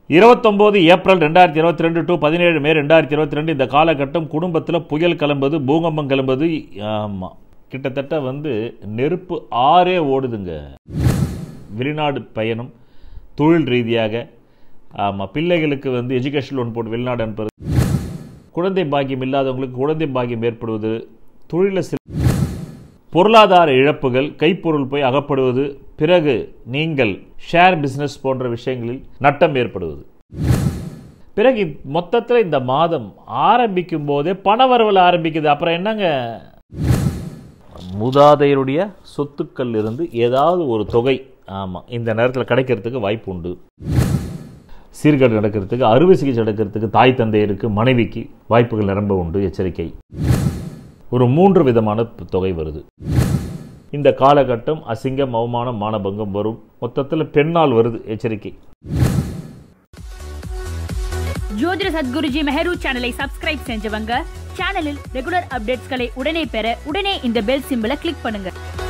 இருபத்தொம்போது ஏப்ரல் ரெண்டாயிரத்தி இருபத்தி ரெண்டு டு பதினேழு மே ரெண்டாயிரத்தி இருபத்தி ரெண்டு இந்த காலகட்டம் குடும்பத்தில் புயல் கிளம்புது பூகம்பம் கிளம்புது ஆமாம் கிட்டத்தட்ட வந்து நெருப்பு ஆறே ஓடுதுங்க வெளிநாடு பயணம் தொழில் ரீதியாக ஆமாம் பிள்ளைகளுக்கு வந்து எஜுகேஷன் லோன் போட்டு வெளிநாடு அனுப்புறது குழந்தை பாக்கியம் இல்லாதவங்களுக்கு குழந்தை பாக்கியம் ஏற்படுவது தொழிலில் சில பொருளாதார இழப்புகள் கைப்பொருள் போய் அகப்படுவது பிறகு நீங்கள் ஷேர் பிசினஸ் போன்ற விஷயங்களில் நட்டம் ஏற்படுவது பிறகு மொத்தத்தில் இந்த மாதம் ஆரம்பிக்கும் போதே பணவரவல் ஆரம்பிக்குது அப்புறம் என்னங்க மூதாதையருடைய சொத்துக்கள் இருந்து ஏதாவது ஒரு தொகை ஆமாம் இந்த நேரத்தில் கிடைக்கிறதுக்கு வாய்ப்பு உண்டு சீர்கேடு நடக்கிறதுக்கு அறுவை சிகிச்சை நடக்கிறதுக்கு தாய் தந்தையருக்கு மனைவிக்கு வாய்ப்புகள் நிரம்ப உண்டு எச்சரிக்கை ஒரு மூன்று விதமான தொகை வருது இந்த காலகட்டம் அசிங்கம் அவமானம் மானபங்கம் வரும் மொத்தத்தில் பெண்ணால் வருது எச்சரிக்கை ஜோதிட சத்குருஜி மெஹரு சேனலை சப்ஸ்கிரைப் செஞ்சவங்க சேனலில் ரெகுலர் அப்டேட்ஸ்களை உடனே பெற உடனே இந்த பெல் சிம்பிளை கிளிக் பண்ணுங்க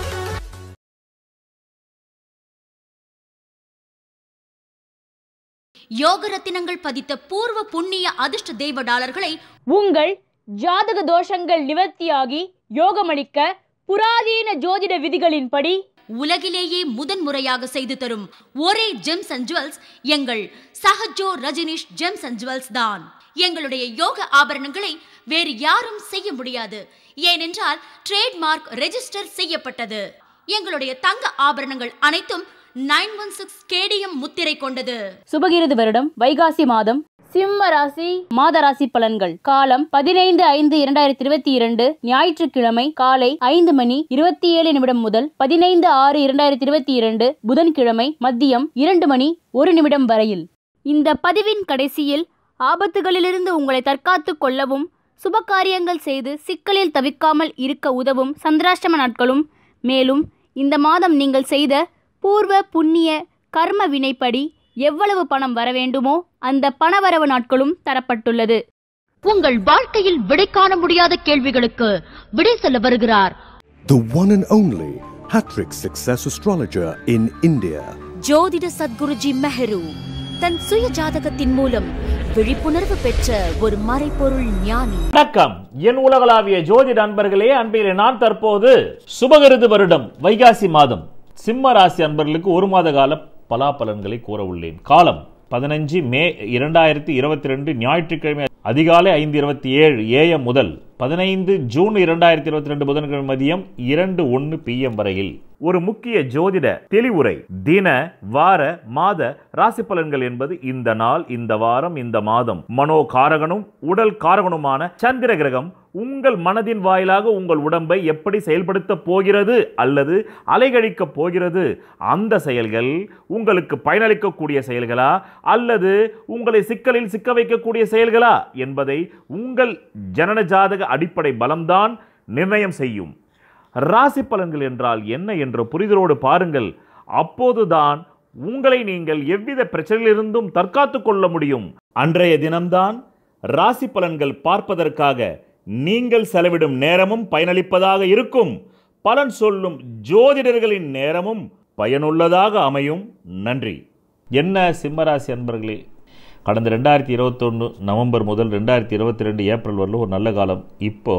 யோக ரத்தினங்கள் பதித்த பூர்வ புண்ணிய அதிர்ஷ்ட தெய்வ டாலர்களை உங்கள் ஜாதக தோஷங்கள் நிவர்த்தியாகி யோகமளிக்க புராதீன ஜோதிட விதிகளின்படி உலகிலேயே முதன்முறையாக செய்து தரும் ஒரே ஜெம்ஸ் அண்ட் ஜுவல்ஸ் எங்கள் Sahajo Rajnish gems and jewels தான் எங்களுடைய யோக ஆபரணங்களை வேறு யாரும் செய்ய முடியாது ஏனென்றால் ட்ரேட்மார்க் ரெஜிஸ்டர் செய்யப்பட்டது எங்களுடைய தங்க ஆபரணங்கள் அனைத்தும் நைன் ஒன் சிக்ஸ் கேடிஎம் முத்திரை கொண்டது சுபகிருது வருடம் வைகாசி மாதம் சிம்ம ராசி மாத ராசி பலன்கள் காலம் பதினைந்து ஐந்து இரண்டாயிரத்தி இருபத்தி இரண்டு ஞாயிற்றுக்கிழமை காலை ஐந்து மணி இருபத்தி ஏழு நிமிடம் முதல் பதினைந்து ஆறு இரண்டாயிரத்தி இருபத்தி இரண்டு புதன்கிழமை மதியம் இரண்டு மணி ஒரு நிமிடம் வரையில் இந்த பதிவின் கடைசியில் ஆபத்துகளிலிருந்து உங்களை தற்காத்துக் கொள்ளவும் சுபகாரியங்கள் செய்து சிக்கலில் தவிக்காமல் இருக்க உதவும் சந்திராஷ்டம நாட்களும் மேலும் இந்த மாதம் நீங்கள் செய்த பூர்வ புண்ணிய கர்ம வினைப்படி எவ்வளவு பணம் வர வேண்டுமோ அந்த பணவரவு நாட்களும் தரப்பட்டுள்ளது உங்கள் வாழ்க்கையில் விடை காண முடியாத கேள்விகளுக்கு விடை சொல்ல வருகிறார் The one and only Hattrick Success Astrologer in India. ஜோதிட சத்குருஜி மெஹரு தன் சுய ஜாதகத்தின் மூலம் விழிப்புணர்வு பெற்ற ஒரு மறைபொருள் ஞானி வணக்கம் என் உலகளாவிய ஜோதிட அன்பர்களே அன்பிலே நான் தற்போது சுபகிருது வருடம் வைகாசி மாதம் சிம்ம ராசி அன்பர்களுக்கு ஒரு மாத கால பலாபலன்களை கூற உள்ளேன் காலம் பதினஞ்சு மே இரண்டாயிரத்தி இருபத்தி ரெண்டு ஞாயிற்றுக்கிழமை அதிகாலை ஐந்து இருபத்தி ஏழு ஏஎம் முதல் பதினைந்து ஜூன் இரண்டாயிரத்தி இருபத்தி ரெண்டு புதன்கிழமை மதியம் இரண்டு ஒன்று பிஎம் வரையில் ஒரு முக்கிய ஜோதிட தெளிவுரை தின வார மாத ராசி பலன்கள் என்பது இந்த நாள் இந்த வாரம் இந்த மாதம் மனோ காரகனும் உடல் காரகனுமான சந்திர கிரகம் உங்கள் மனதின் வாயிலாக உங்கள் உடம்பை எப்படி செயல்படுத்த போகிறது அல்லது அலைகழிக்க போகிறது அந்த செயல்கள் உங்களுக்கு பயனளிக்கக்கூடிய செயல்களா அல்லது உங்களை சிக்கலில் சிக்க வைக்கக்கூடிய செயல்களா என்பதை உங்கள் ஜனன ஜாதக அடிப்படை பலம்தான் நிர்ணயம் செய்யும் ராசி பலன்கள் என்றால் என்ன என்ற புரிதலோடு பாருங்கள் அப்போதுதான் உங்களை நீங்கள் எவ்வித பிரச்சனையிலிருந்தும் தற்காத்துக் கொள்ள முடியும் அன்றைய தினம்தான் ராசி பலன்கள் பார்ப்பதற்காக நீங்கள் செலவிடும் நேரமும் பயனளிப்பதாக இருக்கும் பலன் சொல்லும் ஜோதிடர்களின் நேரமும் பயனுள்ளதாக அமையும் நன்றி என்ன சிம்மராசி அன்பர்களே கடந்த ரெண்டாயிரத்தி இருபத்தொன்று நவம்பர் முதல் ரெண்டாயிரத்தி இருபத்தி ரெண்டு ஏப்ரல் வரலும் ஒரு நல்ல காலம் இப்போ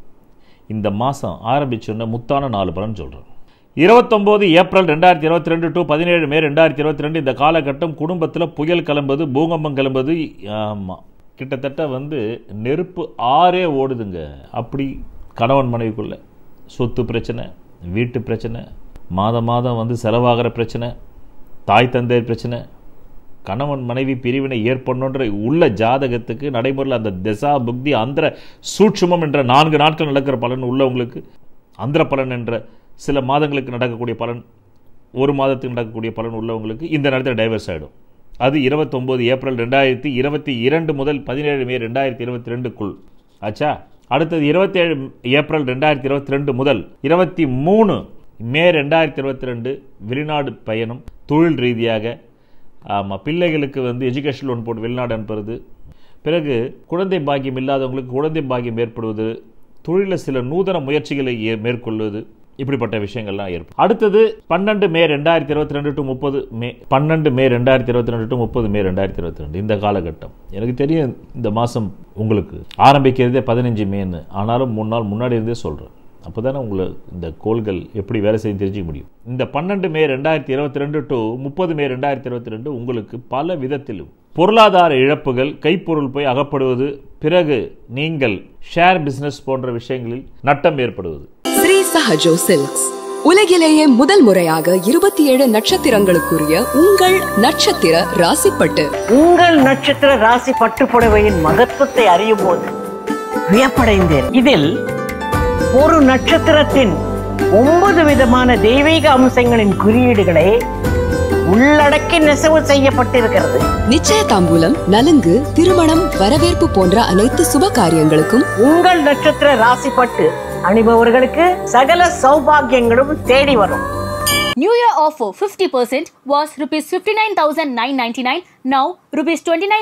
இந்த மாதம் ஆரம்பிச்சோன்ன முத்தான நாலு பலன் சொல்கிறேன் இருபத்தொம்போது ஏப்ரல் ரெண்டாயிரத்தி இருபத்தி ரெண்டு டு பதினேழு மே ரெண்டாயிரத்தி இருபத்தி ரெண்டு இந்த காலகட்டம் குடும்பத்தில் புயல் கிளம்புது பூகம்பம் கிளம்புது ஆமாம் கிட்டத்தட்ட வந்து நெருப்பு ஆறே ஓடுதுங்க அப்படி கணவன் மனைவிக்குள்ள சொத்து பிரச்சனை வீட்டு பிரச்சனை மாதம் மாதம் வந்து செலவாகிற பிரச்சனை தாய் தந்தை பிரச்சனை கணவன் மனைவி பிரிவினை ஏற்படணுன்ற உள்ள ஜாதகத்துக்கு நடைமுறையில் அந்த திசா புக்தி அந்திர சூட்சுமம் என்ற நான்கு நாட்கள் நடக்கிற பலன் உள்ளவங்களுக்கு அந்திர பலன் என்ற சில மாதங்களுக்கு நடக்கக்கூடிய பலன் ஒரு மாதத்துக்கு நடக்கக்கூடிய பலன் உள்ளவங்களுக்கு இந்த நேரத்தில் டைவர்ஸ் ஆகிடும் அது இருபத்தொம்போது ஏப்ரல் ரெண்டாயிரத்தி இருபத்தி இரண்டு முதல் பதினேழு மே ரெண்டாயிரத்தி இருபத்தி ரெண்டுக்குள் ஆச்சா அடுத்தது இருபத்தேழு ஏப்ரல் ரெண்டாயிரத்தி இருபத்தி ரெண்டு முதல் இருபத்தி மூணு மே ரெண்டாயிரத்தி இருபத்தி ரெண்டு வெளிநாடு பயணம் தொழில் ரீதியாக ஆமாம் பிள்ளைகளுக்கு வந்து எஜுகேஷன் லோன் போட்டு வெளிநாடு அனுப்புறது பிறகு குழந்தை பாக்கியம் இல்லாதவங்களுக்கு குழந்தை பாக்கியம் ஏற்படுவது தொழிலில் சில நூதன முயற்சிகளை ஏ- மேற்கொள்வது இப்படிப்பட்ட விஷயங்கள்லாம் ஏற்படும் அடுத்தது பன்னெண்டு மே ரெண்டாயிரத்தி இருபத்தி ரெண்டு டு முப்பது மே பன்னெண்டு மே ரெண்டாயிரத்தி இருபத்தி ரெண்டு டு முப்பது மே ரெண்டாயிரத்தி இருபத்தி ரெண்டு இந்த காலகட்டம் எனக்கு தெரியும் இந்த மாதம் உங்களுக்கு ஆரம்பிக்கிறதே பதினஞ்சு மேன்னு ஆனாலும் மூணு நாள் முன்னாடி இருந்தே சொல்கிறேன் அப்போ தானே உங்களை இந்த கோள்கள் எப்படி வேலை செய்ய தெரிஞ்சுக்க முடியும் இந்த பன்னெண்டு மே ரெண்டாயிரத்தி இருபத்தி ரெண்டு டு முப்பது மே ரெண்டாயிரத்தி இருபத்தி ரெண்டு உங்களுக்கு பல விதத்திலும் பொருளாதார இழப்புகள் கைப்பொருள் போய் அகப்படுவது பிறகு நீங்கள் ஷேர் பிசினஸ் போன்ற விஷயங்களில் நட்டம் ஏற்படுவது ஸ்ரீ சஹஜோ சில்க்ஸ் உலகிலேயே முதல் முறையாக இருபத்தி ஏழு நட்சத்திரங்களுக்குரிய உங்கள் நட்சத்திர ராசிப்பட்டு உங்கள் நட்சத்திர ராசி பட்டுப்புடவையின் மகத்துவத்தை அறியும் போது வியப்படைந்தேன் இதில் ஒரு நட்சத்திரத்தின் ஒன்பது விதமான தெய்வீக அம்சங்களின் குறியீடுகளை உள்ளடக்கி நெசவு செய்யப்பட்டிருக்கிறது நிச்சய தாம்பூலம் நலுங்கு திருமணம் வரவேற்பு போன்ற அனைத்து சுப காரியங்களுக்கும் உங்கள் நட்சத்திர ராசி பட்டு அணிபவர்களுக்கு சகல சௌபாகியங்களும் தேடி வரும் New Year offer 50% was rupees 59,999. Now rupees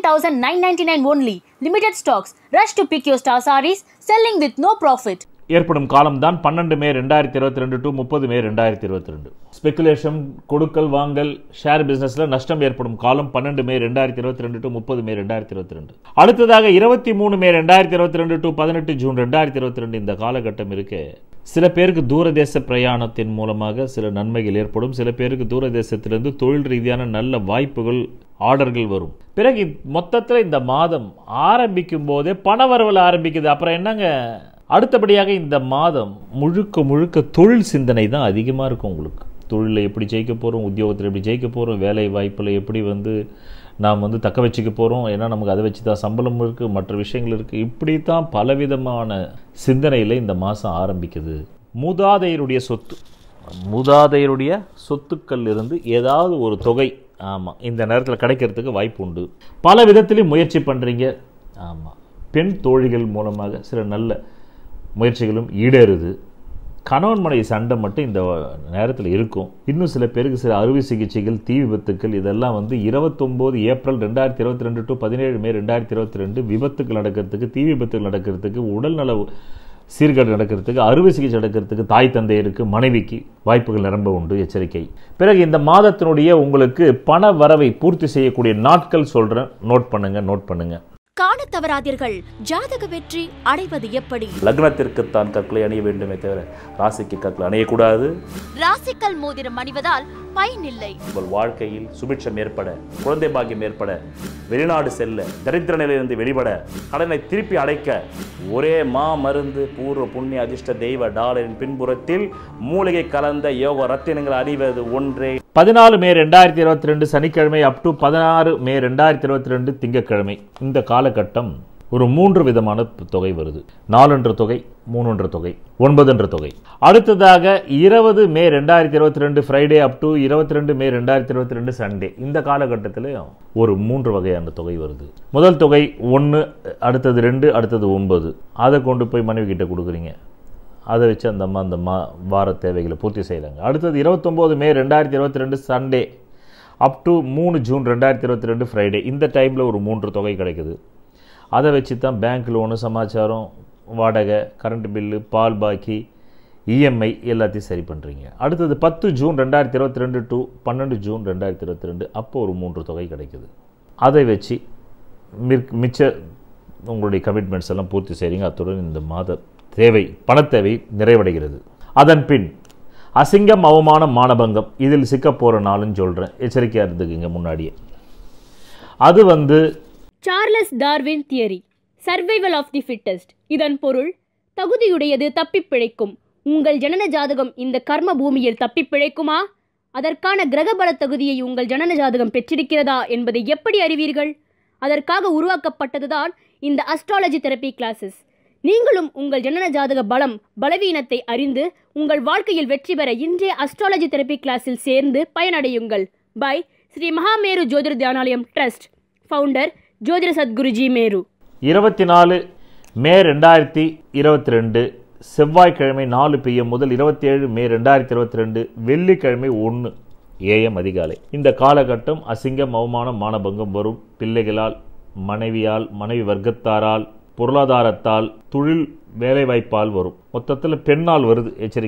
29,999 only. Limited stocks. Rush to pick your star sarees. Selling with no profit. ஏற்படும் காலம்தான் பன்னெண்டு மே ரெண்டாயிரத்தி இருபத்தி ரெண்டு டு முப்பது மே ரெண்டாயிரத்தி இருபத்தி ரெண்டு ஸ்பெகுலேஷன் கொடுக்கல் வாங்கல் ஷேர் பிசினஸ்ல நஷ்டம் ஏற்படும் காலம் பன்னெண்டு மே ரெண்டாயிரத்தி இருபத்தி ரெண்டு டு முப்பது மே ரெண்டாயிரத்தி இருபத்தி ரெண்டு அடுத்ததாக இருபத்தி மூணு மே ரெண்டாயிரத்தி இருபத்தி ரெண்டு டு பதினெட்டு ஜூன் ரெண்டாயிரத்தி இருபத்தி ரெண்டு இந்த காலகட்டம் இருக்கு சில பேருக்கு தூரதேச பிரயாணத்தின் மூலமாக சில நன்மைகள் ஏற்படும் சில பேருக்கு தூரதேசத்திலிருந்து தொழில் ரீதியான நல்ல வாய்ப்புகள் ஆர்டர்கள் வரும் பிறகு மொத்தத்தில் இந்த மாதம் ஆரம்பிக்கும் போதே பணவரவல் ஆரம்பிக்குது அப்புறம் என்னங்க அடுத்தபடியாக இந்த மாதம் முழுக்க முழுக்க தொழில் சிந்தனை தான் அதிகமாக இருக்கும் உங்களுக்கு தொழிலில் எப்படி ஜெயிக்க போகிறோம் உத்தியோகத்தில் எப்படி ஜெயிக்க போகிறோம் வேலை வாய்ப்பில் எப்படி வந்து நாம் வந்து தக்க வச்சுக்க போகிறோம் ஏன்னா நமக்கு அதை வச்சு தான் சம்பளம் இருக்குது மற்ற விஷயங்கள் இருக்குது இப்படி தான் பலவிதமான சிந்தனையில் இந்த மாதம் ஆரம்பிக்குது மூதாதையருடைய சொத்து மூதாதையருடைய சொத்துக்கள் இருந்து ஏதாவது ஒரு தொகை ஆமாம் இந்த நேரத்தில் கிடைக்கிறதுக்கு வாய்ப்பு உண்டு பல விதத்திலையும் முயற்சி பண்ணுறீங்க ஆமாம் பெண் தோழிகள் மூலமாக சில நல்ல முயற்சிகளும் ஈடேறுது கணவன் மனைவி சண்டை மட்டும் இந்த நேரத்தில் இருக்கும் இன்னும் சில பேருக்கு சில அறுவை சிகிச்சைகள் தீ விபத்துக்கள் இதெல்லாம் வந்து இருபத்தொம்போது ஏப்ரல் ரெண்டாயிரத்தி இருபத்தி ரெண்டு டு பதினேழு மே ரெண்டாயிரத்தி இருபத்தி ரெண்டு விபத்துக்கள் நடக்கிறதுக்கு தீ விபத்துகள் நடக்கிறதுக்கு உடல்நல சீர்கேடு நடக்கிறதுக்கு அறுவை சிகிச்சை நடக்கிறதுக்கு தாய் தந்தையருக்கு மனைவிக்கு வாய்ப்புகள் நிரம்ப உண்டு எச்சரிக்கை பிறகு இந்த மாதத்தினுடைய உங்களுக்கு பண வரவை பூர்த்தி செய்யக்கூடிய நாட்கள் சொல்கிறேன் நோட் பண்ணுங்க நோட் பண்ணுங்க காண தவறாதீர்கள் ஜாதக வெற்றி அடைவது எப்படி லக்னத்திற்குத்தான் கற்களை அணிய வேண்டுமே தவிர ராசிக்கு கற்கள் அணியக்கூடாது ராசிக்கல் மோதிரம் அணிவதால் பயனில்லை உங்கள் வாழ்க்கையில் சுபிட்சம் ஏற்பட குழந்தை பாக்கியம் ஏற்பட வெளிநாடு செல்ல தரித்திர நிலையிலிருந்து வெளிப்பட கடனை திருப்பி அடைக்க ஒரே மா மருந்து பூர்வ புண்ணிய அதிர்ஷ்ட தெய்வ டாலரின் பின்புறத்தில் மூலிகை கலந்த யோக ரத்தினங்கள் அணிவது ஒன்றே பதினாலு மே ரெண்டாயிரத்தி இருபத்தி ரெண்டு சனிக்கிழமை அப் டு பதினாறு மே ரெண்டாயிரத்தி இருபத்தி ரெண்டு திங்கட்கிழமை இந்த காலகட்டம் ஒரு மூன்று விதமான தொகை வருது நாலென்ற தொகை மூணுன்ற தொகை ஒன்பதுன்ற தொகை அடுத்ததாக இருபது மே ரெண்டாயிரத்தி இருபத்தி ரெண்டு ஃப்ரைடே அப் டு இருபத்தி ரெண்டு மே ரெண்டாயிரத்தி இருபத்தி ரெண்டு சண்டே இந்த காலகட்டத்தில் ஒரு மூன்று வகையான தொகை வருது முதல் தொகை ஒன்று அடுத்தது ரெண்டு அடுத்தது ஒன்பது அதை கொண்டு போய் மனைவி கிட்ட கொடுக்குறீங்க அதை வச்சு அந்த அம்மா அந்த மா வார தேவைகளை பூர்த்தி செய்கிறாங்க அடுத்தது இருபத்தொம்போது மே ரெண்டாயிரத்தி இருபத்தி ரெண்டு சண்டே அப் டு மூணு ஜூன் ரெண்டாயிரத்தி இருபத்தி ரெண்டு ஃப்ரைடே இந்த டைமில் ஒரு மூன்று தொகை கிடைக்குது அதை வச்சு தான் பேங்க் லோனு சமாச்சாரம் வாடகை கரண்ட் பில்லு பால் பாக்கி இஎம்ஐ எல்லாத்தையும் சரி பண்ணுறீங்க அடுத்தது பத்து ஜூன் ரெண்டாயிரத்தி இருபத்தி ரெண்டு டு பன்னெண்டு ஜூன் ரெண்டாயிரத்தி இருபத்தி ரெண்டு அப்போ ஒரு மூன்று தொகை கிடைக்குது அதை வச்சு மிக் மிச்ச உங்களுடைய கமிட்மெண்ட்ஸ் எல்லாம் பூர்த்தி செய்கிறீங்க அத்துடன் இந்த மாத தேவை பணத்தேவை நிறைவடைகிறது அதன் பின் அசிங்கம் அவமானம் மானபங்கம் இதில் சிக்க போகிற நாளுன்னு சொல்கிறேன் எச்சரிக்கையாக இருந்துக்குங்க முன்னாடியே அது வந்து Charles Darwin theory survival of the fittest இதன் பொருள் தகுதியுடையது தப்பிப் பிழைக்கும் உங்கள் ஜனன ஜாதகம் இந்த கர்ம பூமியில் தப்பிப் பிழைக்குமா அதற்கான கிரகபல தகுதியை உங்கள் ஜனன ஜாதகம் பெற்றிருக்கிறதா என்பதை எப்படி அறிவீர்கள் அதற்காக உருவாக்கப்பட்டதுதான் இந்த அஸ்ட்ராலஜி தெரப்பி கிளாஸஸ் நீங்களும் உங்கள் ஜனன ஜாதக பலம் பலவீனத்தை அறிந்து உங்கள் வாழ்க்கையில் வெற்றி பெற இன்றைய அஸ்ட்ராலஜி தெரப்பி கிளாஸில் சேர்ந்து பயனடையுங்கள் by Sri Mahameru Jyothir Dhyanalayam trust founder ஜோதிட சத்குருஜி மேரு இருபத்தி நாலு மே ரெண்டாயிரத்தி இருபத்தி ரெண்டு செவ்வாய்க்கிழமை நாலு பிஎம் முதல் இருபத்தி ஏழு மே ரெண்டாயிரத்தி இருபத்தி ரெண்டு வெள்ளிக்கிழமை ஒன்று ஏஎம் அதிகாலை இந்த காலகட்டம் அசிங்கம் அவமானம் மானபங்கம் வரும் பிள்ளைகளால் மனைவியால் மனைவி வர்க்கத்தாரால் பொருளாதாரத்தால் தொழில் வேலைவாய்ப்பால் வரும் மொத்தத்தில் பெண்ணால் வருது எச்சரிக்கை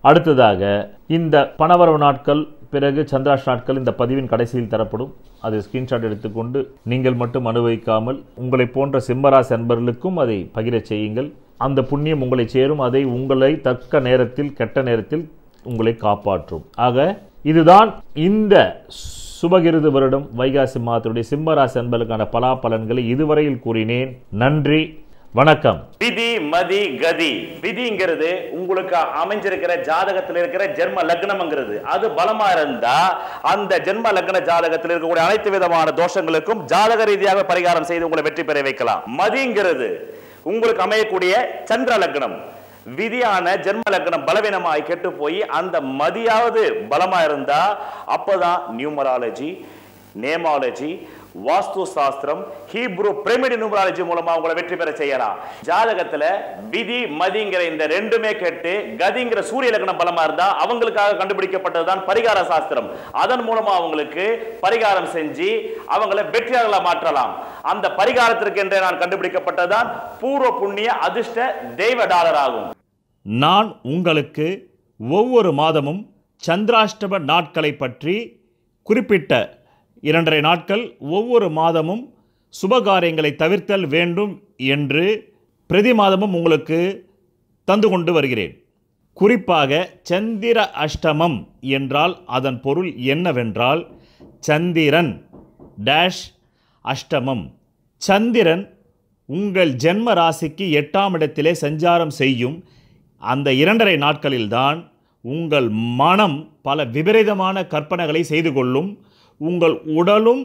அடுத்ததாக இந்த பணவரவு நாட்கள் பிறகு சந்திராஷ் நாட்கள் இந்த பதிவின் கடைசியில் தரப்படும் அதை ஸ்கிரீன்ஷாட் எடுத்துக்கொண்டு நீங்கள் மட்டும் அனுபவிக்காமல் உங்களை போன்ற சிம்மராசி அன்பர்களுக்கும் அதை பகிரச் செய்யுங்கள் அந்த புண்ணியம் உங்களை சேரும் அதை உங்களை தக்க நேரத்தில் கெட்ட நேரத்தில் உங்களை காப்பாற்றும் ஆக இதுதான் இந்த சுபகிருது வருடம் வைகாசி மாதத்துடைய சிம்மராசி அன்பர்களுக்கான பலாபலன்களை இதுவரையில் கூறினேன் நன்றி வணக்கம் விதி மதி கதி விதிங்கிறது உங்களுக்கு அமைஞ்சிருக்கிற ஜாதகத்தில் இருக்கிற ஜென்ம லக்னம்ங்கிறது அது பலமா இருந்தா அந்த ஜென்ம லக்ன ஜாதகத்தில் இருக்கக்கூடிய அனைத்து விதமான தோஷங்களுக்கும் ஜாதக ரீதியாக பரிகாரம் செய்து உங்களை வெற்றி பெற வைக்கலாம் மதிங்கிறது உங்களுக்கு அமையக்கூடிய சந்திர லக்னம் விதியான ஜென்ம லக்னம் பலவீனமாய் கெட்டு போய் அந்த மதியாவது பலமா இருந்தா அப்பதான் நியூமராலஜி நேமாலஜி வாஸ்து சாஸ்திரம் ஹீப்ரு பிரமிடு நியூமராலஜி மூலமா உங்களை வெற்றி பெற செய்யலாம் ஜாதகத்துல விதி மதிங்கிற இந்த ரெண்டுமே கேட்டு கதிங்கிற சூரிய லக்னம் பலமா இருந்தா அவங்களுக்காக கண்டுபிடிக்கப்பட்டதுதான் பரிகார சாஸ்திரம் அதன் மூலமா அவங்களுக்கு பரிகாரம் செஞ்சு அவங்களை வெற்றியாளர்களா மாற்றலாம் அந்த பரிகாரத்திற்கு என்றே நான் கண்டுபிடிக்கப்பட்டதுதான் பூர்வ புண்ணிய அதிர்ஷ்ட தெய்வ டாலர் ஆகும் நான் உங்களுக்கு ஒவ்வொரு மாதமும் சந்திராஷ்டம நாட்களை பற்றி குறிப்பிட்ட இரண்டரை நாட்கள் ஒவ்வொரு மாதமும் சுபகாரியங்களை தவிர்த்தல் வேண்டும் என்று பிரதி மாதமும் உங்களுக்கு தந்து கொண்டு வருகிறேன் குறிப்பாக சந்திர அஷ்டமம் என்றால் அதன் பொருள் என்னவென்றால் சந்திரன் டேஷ் அஷ்டமம் சந்திரன் உங்கள் ஜென்ம ராசிக்கு எட்டாம் இடத்திலே சஞ்சாரம் செய்யும் அந்த இரண்டரை நாட்களில்தான் உங்கள் மனம் பல விபரீதமான கற்பனைகளை செய்து கொள்ளும் உங்கள் உடலும்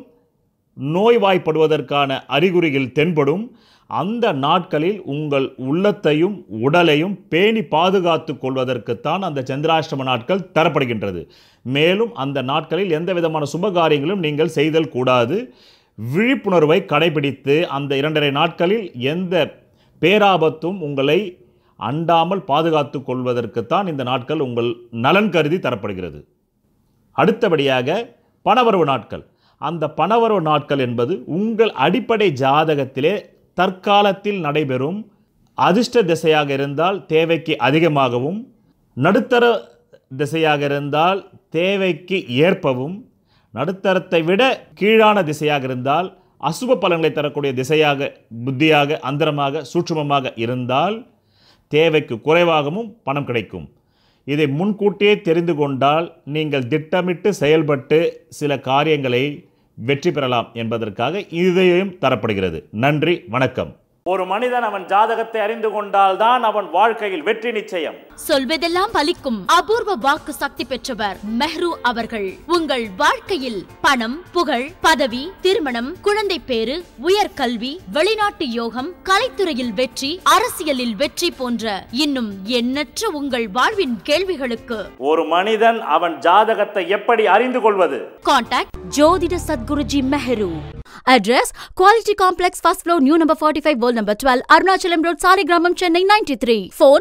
நோய்வாய்ப்படுவதற்கான அறிகுறிகள் தென்படும் அந்த நாட்களில் உங்கள் உள்ளத்தையும் உடலையும் பேணி பாதுகாத்து கொள்வதற்குத்தான் அந்த சந்திராஷ்டம நாட்கள் தரப்படுகின்றது மேலும் அந்த நாட்களில் எந்த விதமான சுபகாரியங்களும் நீங்கள் செய்தல் கூடாது விழிப்புணர்வை கடைபிடித்து அந்த இரண்டரை நாட்களில் எந்த பேராபத்தும் உங்களை அண்டாமல் பாதுகாத்து கொள்வதற்குத்தான் இந்த நாட்கள் உங்கள் நலன் கருதி தரப்படுகிறது அடுத்தபடியாக பணவரவு நாட்கள் அந்த பணவரவு நாட்கள் என்பது உங்கள் அடிப்படை ஜாதகத்திலே தற்காலத்தில் நடைபெறும் அதிர்ஷ்ட திசையாக இருந்தால் தேவைக்கு அதிகமாகவும் நடுத்தர திசையாக இருந்தால் தேவைக்கு ஏற்பவும் நடுத்தரத்தை விட கீழான திசையாக இருந்தால் அசுப பலன்களை தரக்கூடிய திசையாக புத்தியாக அந்தரமாக சூட்சுமமாக இருந்தால் தேவைக்கு குறைவாகவும் பணம் கிடைக்கும் இதை முன்கூட்டியே தெரிந்து கொண்டால் நீங்கள் திட்டமிட்டு செயல்பட்டு சில காரியங்களை வெற்றி பெறலாம் என்பதற்காக இதையும் தரப்படுகிறது நன்றி வணக்கம் ஒரு மனிதன் அவன் ஜாதகத்தை அறிந்து கொண்டால்தான் அவன் வாழ்க்கையில் வெற்றி நிச்சயம் சொல்வதெல்லாம் பலிக்கும் அபூர்வ வாக்கு சக்தி பெற்றவர் மெஹ்ரு அவர்கள் உங்கள் வாழ்க்கையில் பணம் புகழ் பதவி திருமணம் குழந்தை பேரு உயர்கல்வி வெளிநாட்டு யோகம் கலைத்துறையில் வெற்றி அரசியலில் வெற்றி போன்ற இன்னும் எண்ணற்ற உங்கள் வாழ்வின் கேள்விகளுக்கு ஒரு மனிதன் அவன் ஜாதகத்தை எப்படி அறிந்து கொள்வது Contact Jodhida Sadguruji Meheru. Address Quality Complex, first floor, new number 45, wall number 12, Arunachalam Road, Saligramam, Chennai 93. Phone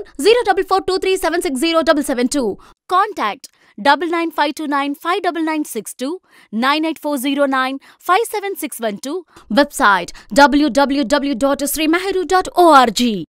0442360772. Contact double nine five two nine five double nine six two nine eight four zero nine five seven six one two. Website www.srimeheru.org.